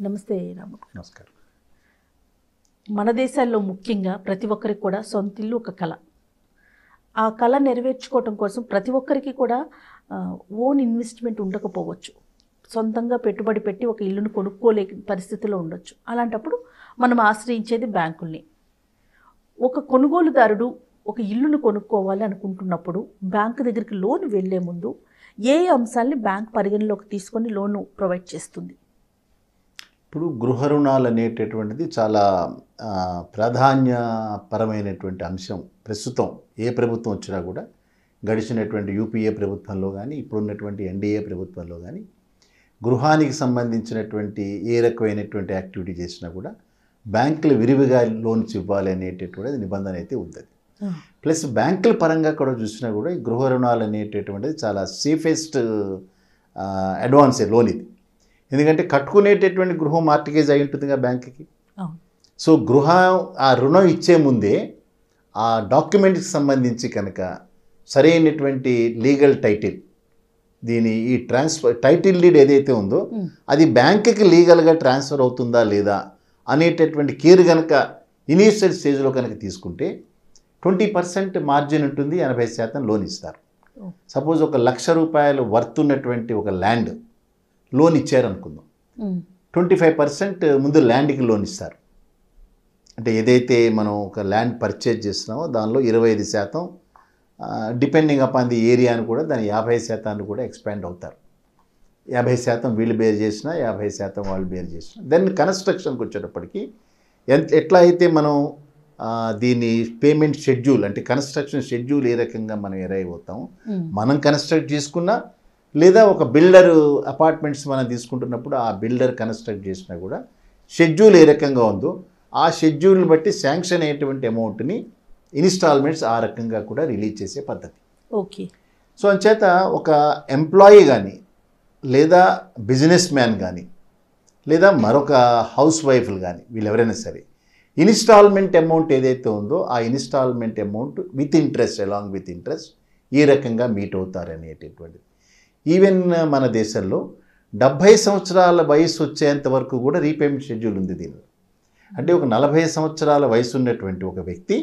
నమస్తే రాము నమస్కారం మన దేశాల్లో ముఖ్యంగా ప్రతి ఒక్కరికి కూడా సొంత ఇల్లు ఒక కళ ఆ కళ నెరవేర్చుకోవటం కోసం ప్రతి ఒక్కరికి కూడా ఓన్ ఇన్వెస్ట్మెంట్ ఉండకపోవచ్చు సొంతంగా పెట్టుబడి పెట్టి ఒక ఇల్లును కొనుక్కోలే పరిస్థితిలో ఉండొచ్చు అలాంటప్పుడు మనం ఆశ్రయించేది బ్యాంకుల్ని ఒక కొనుగోలుదారుడు ఒక ఇల్లును కొనుక్కోవాలి అనుకుంటున్నప్పుడు బ్యాంకు దగ్గరికి లోన్ వెళ్లే ముందు ఏ అంశాలని బ్యాంక్ పరిగణలోకి తీసుకొని లోను ప్రొవైడ్ చేస్తుంది ఇప్పుడు గృహ రుణాలు అనేటటువంటిది చాలా ఆ, ప్రాధాన్యపరమైనటువంటి అంశం ప్రస్తుతం ఏ ప్రభుత్వం వచ్చినా కూడా గడిచినటువంటి యూపీఏ ప్రభుత్వంలో కానీ ఇప్పుడున్నటువంటి ఎన్డీఏ ప్రభుత్వంలో కానీ గృహానికి సంబంధించినటువంటి ఏ రకమైనటువంటి యాక్టివిటీ చేసినా కూడా బ్యాంకులు విరివిగా లోన్స్ ఇవ్వాలి అనేటటువంటి నిబంధన అయితే ఉంది ప్లస్ బ్యాంకుల పరంగా కూడా చూసినా కూడా ఈ గృహ రుణాలు అనేటటువంటిది చాలా సేఫెస్ట్ అడ్వాన్సే లోన్ ఇది ఎందుకంటే కట్టుకునేటటువంటి గృహం మార్టిగేజ్ అయి ఉంటుందిగా బ్యాంకుకి అవును సో గృహ ఆ రుణం ఇచ్చే ముందే ఆ డాక్యుమెంట్కి సంబంధించి కనుక సరైనటువంటి లీగల్ టైటిల్ దీని ఈ ట్రాన్స్ఫర్ టైటిల్ డీడ్ ఏదైతే ఉందో Mm. అది బ్యాంకుకి లీగల్గా ట్రాన్స్ఫర్ అవుతుందా లేదా అనేటటువంటి కేర్ కనుక ఇనీషియల్ స్టేజ్లో కనుక తీసుకుంటే ట్వంటీ పర్సెంట్ మార్జిన్ ఉంటుంది ఎనభై శాతం లోన్ ఇస్తారు Oh. సపోజ్ ఒక లక్ష రూపాయలు వర్త్ ఉన్నటువంటి ఒక ల్యాండ్ లోన్ ఇచ్చారనుకుందాం ఉమ్. ట్వంటీ ఫైవ్ పర్సెంట్ ముందు ల్యాండ్కి లోన్ ఇస్తారు అంటే ఏదైతే మనం ఒక ల్యాండ్ పర్చేజ్ చేస్తున్నామో దానిలో ఇరవై ఐదు శాతం డిపెండింగ్ అపాన్ ది ఏరియాని కూడా దాని యాభై శాతాన్ని కూడా ఎక్స్పాండ్ అవుతారు యాభై శాతం వీళ్ళు బేర్ చేసినా యాభై శాతం వాళ్ళు బేర్ చేసినా దెన్ కన్స్ట్రక్షన్కి వచ్చేటప్పటికి ఎంత ఎట్లా అయితే మనం ఆ, దీని పేమెంట్ షెడ్యూల్ అంటే కన్స్ట్రక్షన్ షెడ్యూల్ ఏ రకంగా మనం ఎరైవ్ అవుతాము ఉమ్. మనం కన్స్ట్రక్ట్ చేసుకున్నా లేదా ఒక బిల్డర్ అపార్ట్మెంట్స్ మనం తీసుకుంటున్నప్పుడు ఆ బిల్డర్ కన్స్ట్రక్ట్ చేసినా కూడా షెడ్యూల్ ఏ రకంగా ఉందో ఆ షెడ్యూల్ని బట్టి శాంక్షన్ అయ్యేటువంటి అమౌంట్ని ఇన్స్టాల్మెంట్స్ ఆ రకంగా కూడా రిలీజ్ చేసే పద్ధతి ఓకే సో అంచేత ఒక ఎంప్లాయీ కానీ లేదా బిజినెస్ మ్యాన్ కానీ లేదా మరొక హౌస్ వైఫ్లు కానీ వీళ్ళు ఎవరైనా సరే ఇన్స్టాల్మెంట్ అమౌంట్ ఏదైతే ఉందో ఆ instalment amount with interest along with interest ఈ రకంగా మీట్ అవుతారు అనేటటువంటిది ఈవెన్ మన దేశంలో డెబ్భై సంవత్సరాల వయసు వచ్చేంత వరకు కూడా రీపేమెంట్ షెడ్యూల్ ఉంది దీనిలో అంటే ఒక నలభై సంవత్సరాల వయసు ఉన్నటువంటి ఒక వ్యక్తి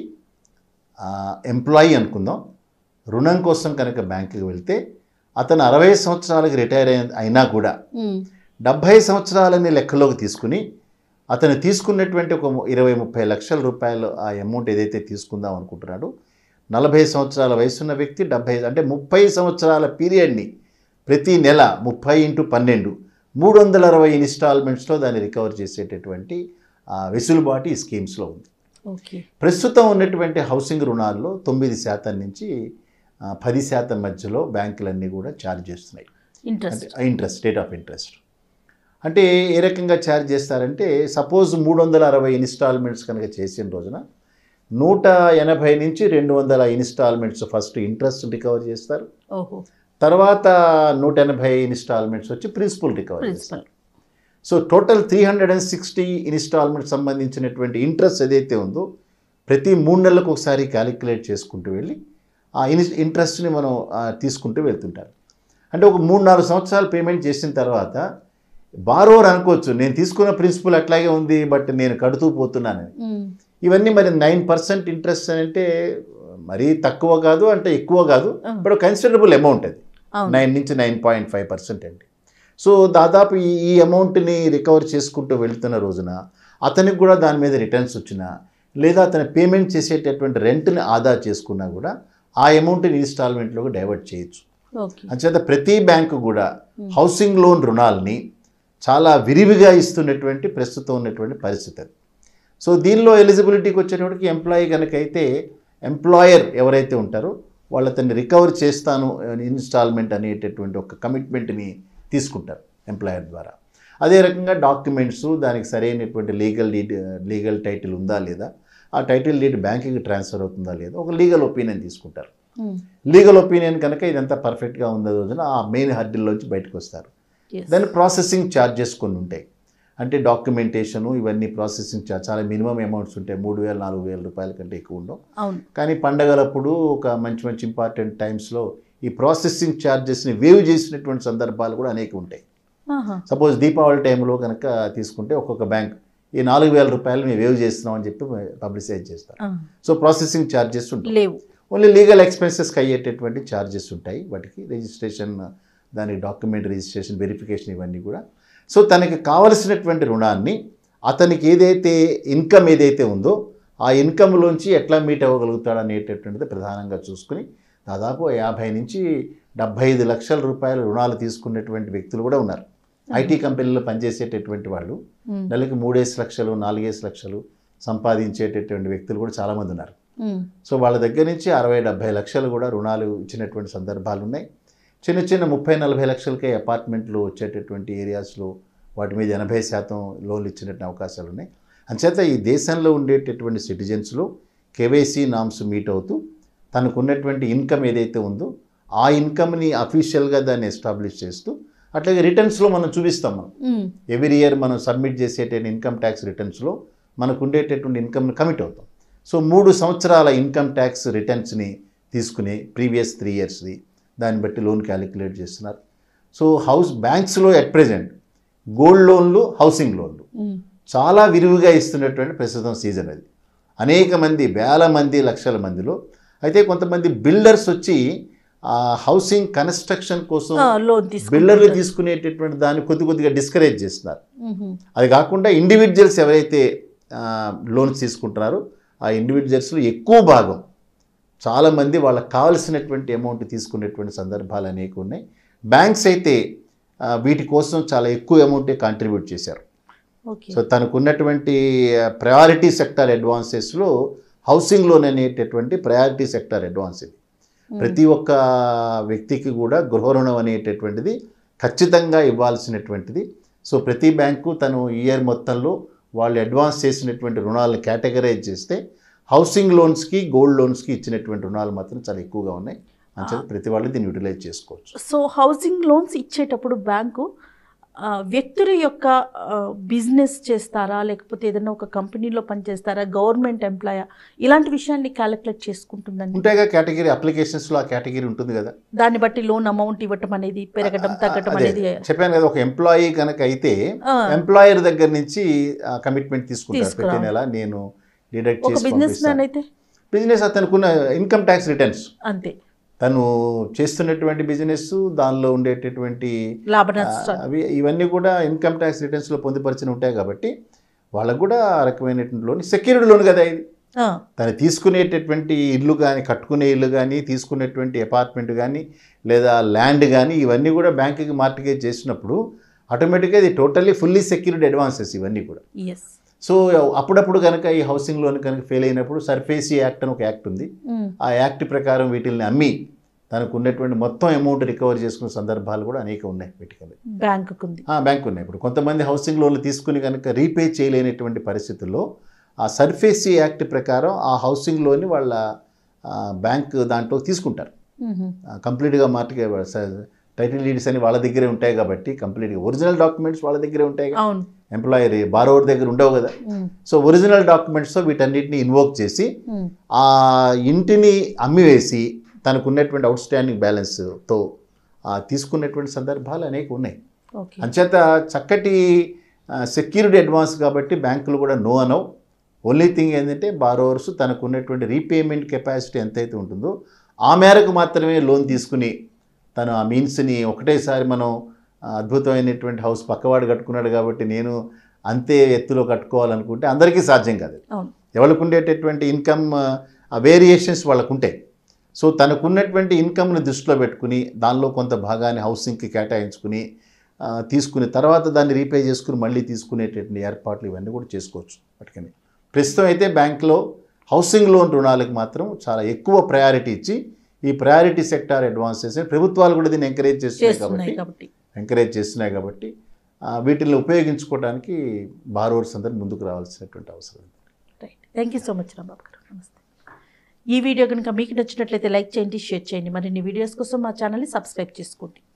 ఎంప్లాయీ అనుకుందాం రుణం కోసం కనుక బ్యాంకుకి వెళ్తే అతను అరవై సంవత్సరాలకి రిటైర్ అయిన అయినా కూడా ఉమ్. డెబ్భై సంవత్సరాలని లెక్కలోకి తీసుకుని అతను తీసుకున్నటువంటి ఒక ము- ఇరవై ముప్పై లక్షల రూపాయలు ఆ అమౌంట్ ఏదైతే తీసుకుందాం అనుకుంటున్నాడో నలభై సంవత్సరాల వయసున్న వ్యక్తి డెబ్భై అంటే ముప్పై సంవత్సరాల పీరియడ్ని ప్రతి నెల ముప్పై ఇంటూ పన్నెండు మూడు వందల అరవై ఇన్స్టాల్మెంట్స్లో దాన్ని రికవర్ చేసేటటువంటి ఆ, వెసులుబాటు ఈ స్కీమ్స్లో ఉంది ఓకే ప్రస్తుతం ఉన్నటువంటి హౌసింగ్ రుణాల్లో తొమ్మిది శాతం నుంచి ఆ, పది శాతం మధ్యలో బ్యాంకులన్నీ కూడా ఛార్జ్ చేస్తున్నాయి ఇంట్రెస్ట్ అంటే ఇంట్రెస్ట్ రేట్ ఆఫ్ ఇంట్రెస్ట్ అంటే ఏ రకంగా ఛార్జ్ చేస్తారంటే సపోజ్ మూడు వందల అరవై ఇన్స్టాల్మెంట్స్ కనుక చేసిన రోజున నూట ఎనభై నుంచి రెండు వందల ఇన్స్టాల్మెంట్స్ ఫస్ట్ ఇంట్రెస్ట్ రికవర్ చేస్తారు ఓహో తర్వాత నూట ఎనభై ఇన్స్టాల్మెంట్స్ వచ్చి ప్రిన్సిపల్ రికవర్ చేస్తారు principal so total three hundred and sixty instalment సంబంధించినటువంటి ఇంట్రెస్ట్ ఏదైతే ఉందో ప్రతి మూడు నెలలకు ఒకసారి క్యాలిక్యులేట్ చేసుకుంటూ వెళ్ళి ఆ ఇన్ ఇంట్రెస్ట్ని మనం ఆ, తీసుకుంటూ వెళ్తుంటారు అంటే ఒక మూడు నాలుగు సంవత్సరాలు పేమెంట్ చేసిన తర్వాత బారోవర్ అనుకోవచ్చు నేను తీసుకున్న ప్రిన్సిపల్ అట్లాగే ఉంది బట్ నేను కడుతూ పోతున్నానని ఉమ్. ఇవన్నీ మరి నైన్ పర్సెంట్ ఇంట్రెస్ట్ అని అంటే మరీ తక్కువ కాదు అంటే ఎక్కువ కాదు ఆ. బట్ కన్సిడరబుల్ అమౌంట్ అది అవును నైన్ నుంచి నైన్ పాయింట్ ఫైవ్ పర్సెంట్ అండి సో దాదాపు ఈ ఈ అమౌంట్ని రికవర్ చేసుకుంటూ వెళ్తున్న రోజున అతనికి కూడా దాని మీద రిటర్న్స్ వచ్చినా లేదా అతను పేమెంట్ చేసేటటువంటి రెంట్ని ఆదా చేసుకున్నా కూడా ఆ అమౌంట్ని ఇన్స్టాల్మెంట్లోకి డైవర్ట్ చేయొచ్చు ఓకే అంచేత ప్రతి బ్యాంకు కూడా హౌసింగ్ లోన్ రుణాలని చాలా విరివిగా ఇస్తున్నటువంటి ప్రస్తుతం ఉన్నటువంటి పరిస్థితి అది సో దీనిలో ఎలిజిబిలిటీకి వచ్చేటప్పటికి ఎంప్లాయీ కనుక అయితే ఎంప్లాయర్ ఎవరైతే ఉంటారో వాళ్ళు అతన్ని రికవర్ చేస్తాను ఇన్స్టాల్మెంట్ అనేటటువంటి ఒక కమిట్మెంట్ని తీసుకుంటారు ఎంప్లాయర్ ద్వారా అదే రకంగా డాక్యుమెంట్స్ దానికి సరైనటువంటి లీగల్ డీడ్ లీగల్ టైటిల్ ఉందా లేదా ఆ టైటిల్ డీడ్ బ్యాంకింగ్ ట్రాన్స్ఫర్ అవుతుందా లేదా ఒక లీగల్ ఒపీనియన్ తీసుకుంటారు ఉమ్. లీగల్ ఒపీనియన్ కనుక ఇదంతా పర్ఫెక్ట్గా ఉందో రోజున ఆ మెయిన్ హర్డిల్లోంచి బయటకు వస్తారు Yes. దెన్ ప్రాసెసింగ్ ఛార్జెస్ కొన్ని ఉంటాయి అంటే డాక్యుమెంటేషను ఇవన్నీ ప్రాసెసింగ్ ఛార్జ్ చాలా మినిమం అమౌంట్స్ ఉంటాయి మూడు వేల నాలుగు వేల రూపాయల కంటే ఎక్కువ ఉండవు అవును కానీ పండగలప్పుడు ఒక మంచి మంచి ఇంపార్టెంట్ టైమ్స్లో ఈ ప్రాసెసింగ్ ఛార్జెస్ని వేవ్ చేసినటువంటి సందర్భాలు కూడా అనేక ఉంటాయి ఆహా. సపోజ్ దీపావళి టైంలో కనుక తీసుకుంటే ఒక్కొక్క బ్యాంక్ ఈ నాలుగు వేల రూపాయలు మేము వేవ్ చేస్తున్నాం అని చెప్పి పబ్లిసైజ్ చేస్తారు ఆ. సో ప్రాసెసింగ్ ఛార్జెస్ ఉంటాయి లేవు ఓన్లీ లీగల్ ఎక్స్పెన్సెస్కి అయ్యేటటువంటి ఛార్జెస్ ఉంటాయి వాటికి రిజిస్ట్రేషన్ దానికి డాక్యుమెంట్ రిజిస్ట్రేషన్ వెరిఫికేషన్ ఇవన్నీ కూడా సో తనకి కావలసినటువంటి రుణాన్ని అతనికి ఏదైతే ఇన్కమ్ ఏదైతే ఉందో ఆ ఇన్కమ్లోంచి ఎట్లా మీట్ అవ్వగలుగుతాడు అనేటటువంటిది ప్రధానంగా చూసుకుని దాదాపు యాభై నుంచి డెబ్భై ఐదు లక్షల రూపాయల రుణాలు తీసుకున్నటువంటి వ్యక్తులు కూడా ఉన్నారు ఐటీ కంపెనీలో పనిచేసేటటువంటి వాళ్ళు ఉమ్. నెలకి మూడేసి లక్షలు నాలుగేసి లక్షలు సంపాదించేటటువంటి వ్యక్తులు కూడా చాలామంది ఉన్నారు ఉమ్. సో వాళ్ళ దగ్గర నుంచి అరవై డెబ్భై లక్షలు కూడా రుణాలు ఇచ్చినటువంటి సందర్భాలు ఉన్నాయి చిన్న చిన్న ముప్పై నలభై లక్షలకే అపార్ట్మెంట్లు వచ్చేటటువంటి ఏరియాస్లో వాటి మీద ఎనభై శాతం లోన్లు ఇచ్చినట్టు అవకాశాలు ఉన్నాయి అంచేత ఈ దేశంలో ఉండేటటువంటి సిటిజన్స్లో కేవైసీ నామ్స్ మీట్ అవుతూ తనకు ఉన్నటువంటి ఇన్కమ్ ఏదైతే ఉందో ఆ ఇన్కమ్ని అఫీషియల్గా దాన్ని ఎస్టాబ్లిష్ చేస్తూ అట్లాగే రిటర్న్స్లో మనం చూపిస్తాం మనం ఉమ్. ఎవ్రీ ఇయర్ మనం సబ్మిట్ చేసేటువంటి ఇన్కమ్ ట్యాక్స్ రిటర్న్స్లో మనకు ఉండేటటువంటి ఇన్కమ్ని కమిట్ అవుతాం సో మూడు సంవత్సరాల ఇన్కమ్ ట్యాక్స్ రిటర్న్స్ని తీసుకుని ప్రీవియస్ త్రీ ఇయర్స్ది దాన్ని బట్టి లోన్ క్యాలిక్యులేట్ చేస్తున్నారు సో హౌస్ బ్యాంక్స్లో ఎట్ ప్రెజెంట్ గోల్డ్ లోన్లు హౌసింగ్ లోన్లు ఉమ్. చాలా విరివిగా ఇస్తున్నటువంటి ప్రస్తుతం సీజన్ అది అనేక మంది వేల మంది లక్షల మందిలో అయితే కొంతమంది బిల్డర్స్ వచ్చి ఆ హౌసింగ్ కన్స్ట్రక్షన్ కోసం ఆ, లోన్ తీసుకుంటారు. బిల్డర్లు తీసుకునేటటువంటి దాన్ని కొద్ది కొద్దిగా డిస్కరేజ్ చేస్తున్నారు ఉహు. అది కాకుండా ఇండివిజువల్స్ ఎవరైతే లోన్స్ తీసుకుంటున్నారో ఆ ఇండివిజువల్స్లో ఎక్కువ భాగం చాలామంది వాళ్ళకి కావలసినటువంటి అమౌంట్ తీసుకునేటువంటి సందర్భాలు అనేక ఉన్నాయి బ్యాంక్స్ అయితే ఆ, వీటి కోసం చాలా ఎక్కువ అమౌంటే కాంట్రిబ్యూట్ చేశారు ఓకే సో తనకు ఉన్నటువంటి ప్రయారిటీ సెక్టార్ అడ్వాన్సెస్లో హౌసింగ్ లోన్ అనేటటువంటి ప్రయారిటీ సెక్టార్ అడ్వాన్స్ ఇది ప్రతి ఒక్క వ్యక్తికి కూడా గృహ రుణం అనేటటువంటిది ఖచ్చితంగా ఇవ్వాల్సినటువంటిది సో ప్రతి బ్యాంకు తను ఇయర్ మొత్తంలో వాళ్ళు అడ్వాన్స్ చేసినటువంటి రుణాలను కేటగరైజ్ చేస్తే హౌసింగ్ లోన్స్కి గోల్డ్ లోన్స్కి ఇచ్చినటువంటి రుణాలు మాత్రం చాలా ఎక్కువగా ఉన్నాయి అంచేత ప్రతి వాళ్ళు దీన్ని యూటిలైజ్ చేసుకోవచ్చు సో హౌసింగ్ లోన్స్ ఇచ్చేటప్పుడు బ్యాంకు ఆ, వ్యక్తుల యొక్క బిజినెస్ చేస్తారా లేకపోతే ఏదైనా ఒక కంపెనీలో పనిచేస్తారా గవర్నమెంట్ ఎంప్లాయా ఇలాంటి విషయాన్ని క్యాలిక్యులేట్ చేసుకుంటుందండి ఉంటాయిగా కేటగిరీ అప్లికేషన్స్లో ఆ కేటగిరీ ఉంటుంది కదా దాన్ని బట్టి లోన్ అమౌంట్ ఇవ్వటం అనేది పెరగడం తగ్గటం అదే, అనేది చెప్పాను కదా ఒక ఎంప్లాయీ కనుక అయితే ఆ, ఎంప్లాయర్ దగ్గర నుంచి కమిట్మెంట్ తీసుకుంటారు తీసుకురా. ప్రతి నెల నేను డిడక్ట్ ఒక చేసి బిజినెస్ మ్యాన్ పంపిస్తాను అయితే బిజినెస్ అతనుకున్న ఇన్కమ్ ట్యాక్స్ రిటర్న్స్ అంతే తను చేస్తున్నటువంటి బిజినెస్ దానిలో ఉండేటటువంటి లాభ ఆ, నష్టాలు అవి ఇవన్నీ కూడా ఇన్కమ్ ట్యాక్స్ రిటర్న్స్లో పొందుపరిచిన ఉంటాయి కాబట్టి వాళ్ళకు కూడా ఆ రకమైనటువంటి లోన్ సెక్యూరిటీ లోన్ కదా ఇది ఆ, తను తీసుకునేటటువంటి ఇల్లు కానీ కట్టుకునే ఇల్లు కానీ తీసుకునేటువంటి అపార్ట్మెంట్ కానీ లేదా ల్యాండ్ కానీ ఇవన్నీ కూడా బ్యాంకుకి మార్టిగేజ్ చేసినప్పుడు ఆటోమేటిక్గా ఇది టోటల్లీ ఫుల్లీ సెక్యూర్డ్ అడ్వాన్సెస్ ఇవన్నీ కూడా ఎస్ సో అప్పుడప్పుడు కనుక ఈ హౌసింగ్ లోన్ కనుక ఫెయిల్ అయినప్పుడు సర్ఫేసీ యాక్ట్ అని ఒక యాక్ట్ ఉంది ఉమ్, ఆ యాక్ట్ ప్రకారం వీటిల్ని అమ్మి తనకు ఉన్నటువంటి మొత్తం అమౌంట్ రికవర్ చేసుకునే సందర్భాలు కూడా అనేక ఉన్నాయి వీటికి బ్యాంకుకు ఉంది ఆ, బ్యాంక్ ఉన్నాయి ఇప్పుడు కొంతమంది హౌసింగ్ లోన్లు తీసుకుని కనుక రీపే చేయలేనటువంటి పరిస్థితుల్లో ఆ సర్ఫేసీ యాక్ట్ ప్రకారం ఆ హౌసింగ్ లోన్ని వాళ్ళ ఆ, బ్యాంక్ దాంట్లో తీసుకుంటారు ఉహు, ఆ, కంప్లీట్గా మార్టిగే టైటిల్ డీడ్స్ అని వాళ్ళ దగ్గరే ఉంటాయి కాబట్టి కంప్లీట్గా ఒరిజినల్ డాక్యుమెంట్స్ వాళ్ళ దగ్గరే ఉంటాయి అవును ఎంప్లాయర్ బారోవర్ దగ్గర ఉండవు కదా ఉమ్, సో ఒరిజినల్ డాక్యుమెంట్స్తో వీటన్నిటిని ఇన్వోక్ చేసి ఉమ్, ఆ ఇంటిని అమ్మివేసి తనకు ఉన్నటువంటి అవుట్ స్టాండింగ్ బ్యాలెన్స్తో తీసుకున్నటువంటి సందర్భాలు అనేక ఉన్నాయి ఓకే అంచేత చక్కటి సెక్యూరిటీ అడ్వాన్స్ కాబట్టి బ్యాంకులు కూడా నో అనవు ఓన్లీ థింగ్ ఏంటంటే బారోవర్స్ తనకు ఉన్నటువంటి రీపేమెంట్ కెపాసిటీ ఎంతైతే ఉంటుందో ఆ మేరకు మాత్రమే లోన్ తీసుకుని తను ఆ మీన్స్ని ఒకటేసారి మనం ఆ, అద్భుతమైనటువంటి హౌస్ పక్కవాడు కట్టుకున్నాడు కాబట్టి నేను అంతే ఎత్తులో కట్టుకోవాలనుకుంటే అందరికీ సాధ్యం కాదు అవును ఎవరికి ఉండేటటువంటి ఇన్కమ్ వేరియేషన్స్ వాళ్ళకు ఉంటాయి సో తనకున్నటువంటి ఇన్కమ్ని దృష్టిలో పెట్టుకుని దానిలో కొంత భాగాన్ని హౌసింగ్కి కేటాయించుకుని ఆ, తీసుకుని తర్వాత దాన్ని రీపే చేసుకుని మళ్ళీ తీసుకునేటటువంటి ఏర్పాట్లు ఇవన్నీ కూడా చేసుకోవచ్చు వాటికని ప్రస్తుతం అయితే బ్యాంక్లో హౌసింగ్ లోన్ రుణాలకు మాత్రం చాలా ఎక్కువ ప్రయారిటీ ఇచ్చి ఈ ప్రయారిటీ సెక్టార్ అడ్వాన్సెస్ ప్రభుత్వాలు కూడా దీన్ని ఎంకరేజ్ చేస్తున్నాయి చేస్తున్నాయి కాబట్టి కాబట్టి ఎంకరేజ్ చేస్తున్నాయి కాబట్టి ఆ, వీటిని ఉపయోగించుకోవడానికి బారోవర్స్ అందరూ ముందుకు రావాల్సినటువంటి అవసరం ఉంది. Right thank you so much Rambabu garu నమస్తే ఈ వీడియో కనుక మీకు నచ్చినట్లయితే లైక్ చేయండి షేర్ చేయండి మరిన్ని వీడియోస్ కోసం మా ఛానల్ని సబ్స్క్రైబ్ చేసుకోండి